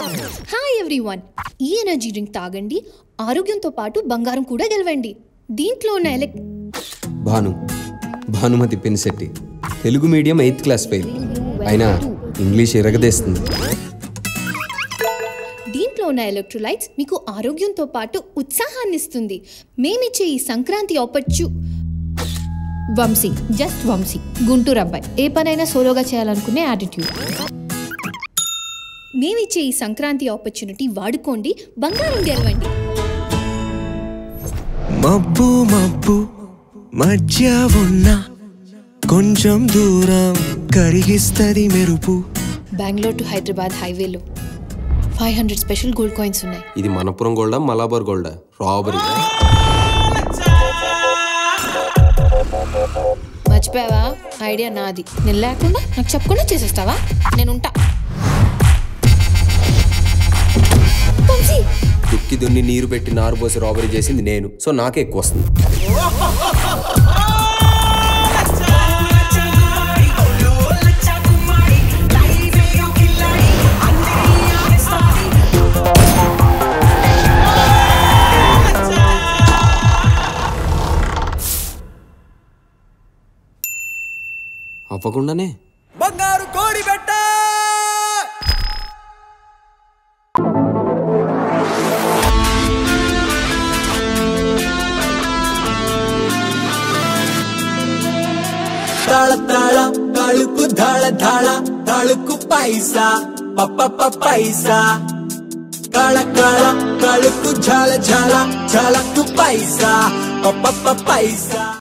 hi everyone ఈ energy drink తాగండి ఆరోగ్యంతో పాటు బంగారం కూడా గెలవండి దీంట్లో ఉన్న ఎలక్ Bhanu Bhanumathi Penisetti Telugu medium eighth class fail అయినా ఇంగ్లీష్ ఎరగదేస్తుంది దీంట్లో ఉన్న ఎలక్ట్రోలైట్స్ మీకు ఆరోగ్యంతో పాటు ఉత్సాహాన్ని ఇస్తుంది మేమిచ్చే ఈ సంక్రాంతి ఆపర్చు వంశీ జస్ట్ వంశీ గుంటూరు అబ్బాయి ఏ పనైనా సోలోగా చేయాలనుకునే యాటిట్యూడ్ మేమిచ్చే ఈ సంక్రాంతి ఆపర్చునిటీ వాడుకోండి బంగారం గెలవండి మబ్బు మబ్బు మధ్య ఉన్న కొంచెం దూరం కరిగిస్తది మెరుపు బెంగళూరు టు హైదరాబాద్ హైవేలో five hundred special gold coins ఉన్నాయి ఇది మనపురం గోల్డా మలాబార్ గోల్డా రాబరీ మర్చిపోయావా ఐడియా నాది నేను లేకుండా నాకు చెప్పకుండా చేసేస్తావా నేను ఉంటా వంశీ, దుక్కి దున్ని నీరు పెట్టి నారు పోసి రాబరీ చేసింది నేను సో నాకే ఎక్కువ వస్తుంది అవ్వకుండానే బంగారు కోడి పెట్ట తాళ తాళ తాళుకు ధాళ ధాళ తాళుకు పైసా పప్ప పైసా కాళ కాళ కాళుకు ఝాళ ఝాళ ఝాళకు పైసా పప్ప పైసా